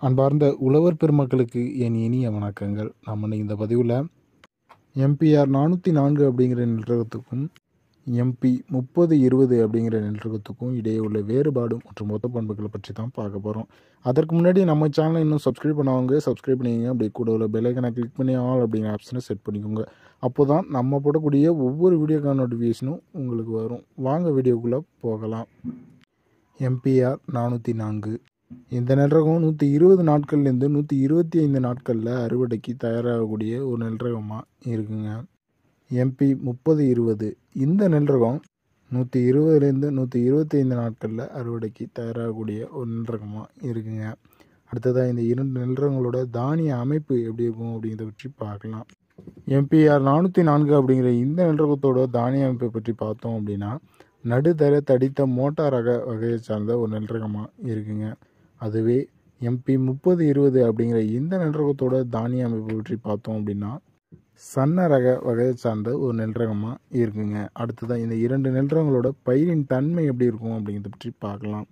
அன்பார்ந்த உழவர் பெருமக்களுக்கு என் இனிய வணக்கங்கள் நம்ம இன்னைக்கு இந்த பதிவில் எம்பிஆர் நானூற்றி நான்கு அப்படிங்கிற நிலரகத்துக்கும் எம்பி முப்பது இருபது அப்படிங்கிற நிலரகத்துக்கும் இடையே உள்ள வேறுபாடு மற்றும் மொத்த பண்புகளை பற்றி தான் பார்க்க போகிறோம் அதற்கு முன்னாடி நம்ம சேனலை இன்னும் சப்ஸ்கிரைப் பண்ணவங்க சப்ஸ்கிரைப் பண்ணிக்கங்க அப்படி கூட உள்ள பெல்லைக்கனை கிளிக் பண்ணி ஆல் அப்படிங்கிற ஆப்ஷனை செட் பண்ணிக்கோங்க அப்போ தான் நம்ம போடக்கூடிய ஒவ்வொரு வீடியோக்கான நோட்டிஃபிகேஷனும் உங்களுக்கு வரும் வாங்க வீடியோக்குள்ளே போகலாம் எம்பிஆர் நானூற்றி நான்கு இந்த நெல்ரகம் நூற்றி இருபது நாட்கள்லேருந்து நூற்றி இருபத்தி ஐந்து நாட்களில் அறுவடைக்கு தயாராகக்கூடிய ஒரு நெல்ரகமாக இருக்குங்க எம்பி முப்பது இருபது இந்த நெல்ரகம் நூற்றி இருபதுலேருந்து நூற்றி இருபத்தி ஐந்து நாட்களில் அறுவடைக்கு தயாராகக்கூடிய ஒரு நெல்ரகமாக இருக்குங்க அடுத்ததாக இந்த இரண்டு நெல்ரகங்களோட தானிய அமைப்பு எப்படி இருக்கும் அப்படிங்கிறத பற்றி பார்க்கலாம் எம்பிஆர் நானூற்றி நான்கு அப்படிங்கிற இந்த நெல்ரகத்தோட தானிய அமைப்பை பற்றி பார்த்தோம் அப்படின்னா நடுத்தர தடித்த மோட்டார் ரக வகையை சார்ந்த ஒரு நெல்ரகமாக இருக்குங்க அதுவே எம்பி முப்பது இருபது அப்படிங்கிற இந்த நெல்ரகத்தோட தானிய அமைப்பு பற்றி பார்த்தோம் அப்படின்னா சன்ன ரக வகையை சார்ந்த ஒரு நெல்ரகமாக இருக்குங்க அடுத்ததான் இந்த இரண்டு நெல்ரகங்களோட பயிரின் தன்மை எப்படி இருக்கும் அப்படிங்கிறத பற்றி பார்க்கலாம்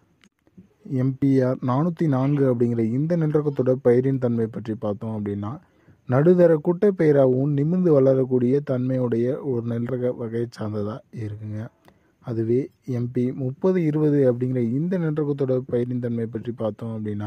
எம்பிஆர் நானூற்றி நான்கு அப்படிங்கிற இந்த நெல்ரகத்தோட பயிரின் தன்மை பற்றி பார்த்தோம் அப்படின்னா நடுதர குட்டை பயிராகவும் நிமிர்ந்து வளரக்கூடிய தன்மையுடைய ஒரு நெல்ரக வகையை சார்ந்ததாக இருக்குங்க அதுவே எம்பி முப்பது இருபது அப்படிங்கிற இந்த நெல்ரகத்தோட பயிரின் தன்மை பற்றி பார்த்தோம் அப்படின்னா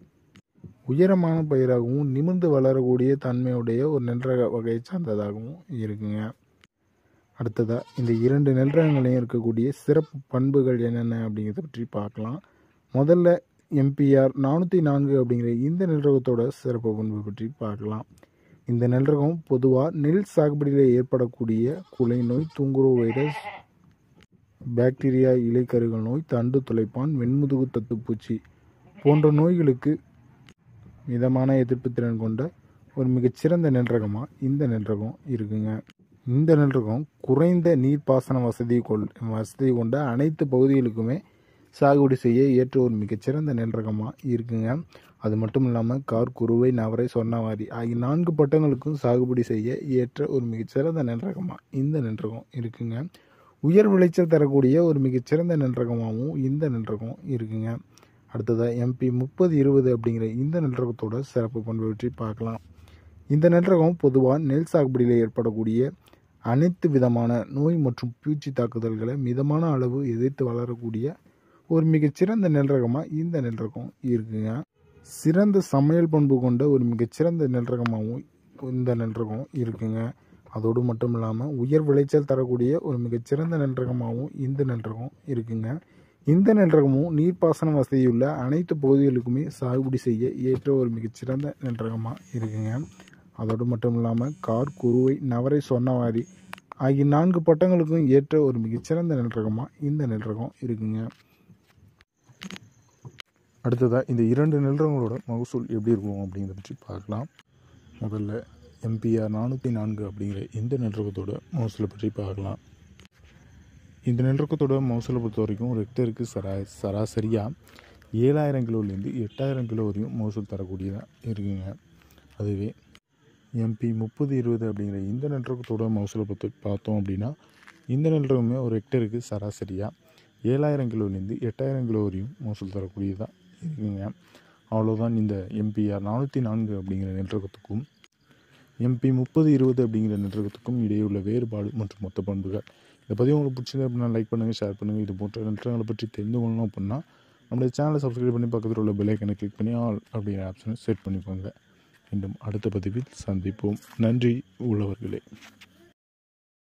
உயரமான பயிராகவும் நிமிர்ந்து வளரக்கூடிய தன்மையுடைய ஒரு நெல்ரக வகையை சார்ந்ததாகவும் இருக்குங்க அடுத்ததாக இந்த இரண்டு நெல்ரகங்களையும் இருக்கக்கூடிய சிறப்பு பண்புகள் என்னென்ன அப்படிங்கிறத பற்றி பார்க்கலாம் முதல்ல எம்பிஆர் நானூற்றி நான்கு அப்படிங்கிற இந்த நெல்ரகத்தோட சிறப்பு பண்பு பற்றி பார்க்கலாம் இந்த நெல்ரகம் பொதுவாக நெல் சாகுபடியில் ஏற்படக்கூடிய குலை நோய் தூங்குரோ வைரஸ் பாக்டீரியா இலைக்கருகள் நோய் தண்டு துளைப்பான் வெண்முதுகு தத்துப்பூச்சி போன்ற நோய்களுக்கு மிதமான எதிர்ப்பு திறன் கொண்ட ஒரு மிகச்சிறந்த நெல்ரகமாக இந்த நெல்ரகம் இருக்குங்க இந்த நெல்ரகம் குறைந்த நீர்ப்பாசன வசதி கொள் வசதி கொண்ட அனைத்து பகுதிகளுக்குமே சாகுபடி செய்ய ஏற்ற ஒரு மிகச்சிறந்த நெல்ரகமாக இருக்குங்க அது மட்டும் இல்லாமல் கார் குருவை நவரை சொன்னவாரி ஆகிய நான்கு பட்டங்களுக்கும் சாகுபடி செய்ய ஏற்ற ஒரு மிகச்சிறந்த நெல்ரகமாக இந்த நெல்ரகம் இருக்குங்க உயர் விளைச்சல் தரக்கூடிய ஒரு மிகச்சிறந்த நெல்ரகமாகவும் இந்த நெல்ரகம் இருக்குங்க அடுத்ததாக எம்பி முப்பது இருபது அப்படிங்கிற இந்த நெல்ரகத்தோட சிறப்பு பண்பு பற்றி பார்க்கலாம் இந்த நெல்ரகம் பொதுவாக நெல் சாகுபடியில் ஏற்படக்கூடிய அனைத்து விதமான நோய் மற்றும் பூச்சி தாக்குதல்களை மிதமான அளவு எதிர்த்து வளரக்கூடிய ஒரு மிகச்சிறந்த நெல்ரகமாக இந்த நெல்ரகம் இருக்குங்க சிறந்த சமையல் பண்பு கொண்ட ஒரு மிகச்சிறந்த நெல்ரகமாகவும் இந்த நெல்ரகம் இருக்குங்க அதோடு மட்டும் இல்லாமல் உயர் விளைச்சல் தரக்கூடிய ஒரு மிகச்சிறந்த நெல்ரகமாகவும் இந்த நெல்ரகம் இருக்குங்க இந்த நெல்ரகமும் நீர்ப்பாசன வசதியுள்ள அனைத்து பகுதிகளுக்குமே சாகுபடி செய்ய ஏற்ற ஒரு மிகச்சிறந்த நெல்ரகமாக இருக்குங்க அதோடு மட்டும் இல்லாமல் கார் குருவை நவரை சொன்னவாரி ஆகிய நான்கு பட்டங்களுக்கும் ஏற்ற ஒரு மிகச்சிறந்த நெல்ரகமாக இந்த நெல்ரகம் இருக்குங்க அடுத்ததாக இந்த இரண்டு நெல்ரகங்களோட மகசூல் எப்படி இருக்கும் அப்படிங்கிறத பற்றி பார்க்கலாம் முதல்ல எம்பிஆர் நானூற்றி நான்கு அப்படிங்கிற இந்த நெல்ரகத்தோட மகசூலை பற்றி பார்க்கலாம் இந்த நெல்ரகத்தோட மகசூலை பொறுத்த வரைக்கும் ஒரு ஹெக்டருக்கு சரா சராசரியாக ஏழாயிரம் கிலோலேருந்து எட்டாயிரம் கிலோ வரையும் மகசூல் தரக்கூடியதாக இருக்குங்க அதுவே எம்பி முப்பது இருபது அப்படிங்கிற இந்த நெல்ரகத்தோட மகசூலை பொறுத்து பார்த்தோம் அப்படின்னா இந்த நெல்ரகமே ஒரு ஹெக்டருக்கு சராசரியாக ஏழாயிரம் கிலோலேருந்து எட்டாயிரம் கிலோ வரையும் மகசூல் தரக்கூடியதாக இருக்குங்க அவ்வளோதான் இந்த எம்பிஆர் நானூற்றி நான்கு அப்படிங்கிற நெல்ரகத்துக்கும் எம்பி முப்பது இருபது அப்படிங்கிற நெல்ரகத்துக்கும் இடையே உள்ள வேறுபாடு மற்றும் மொத்த பண்புகள் இந்த பதிவு உங்களுக்கு பிடிச்சது அப்படின்னா லைக் பண்ணுங்கள் ஷேர் பண்ணுங்கள் இது போன்ற நெல்ரகங்களை பற்றி தெரிந்து கொள்ளணும் அப்படின்னா நம்மளுடைய சேனலை சப்ஸ்கிரைப் பண்ணி பக்கத்தில் உள்ள பெல்லைக்கனை கிளிக் பண்ணி ஆல் அப்படிங்கிற ஆப்ஷனை செட் பண்ணிக்கோங்க மீண்டும் அடுத்த பதிவில் சந்திப்போம் நன்றி உள்ளவர்களே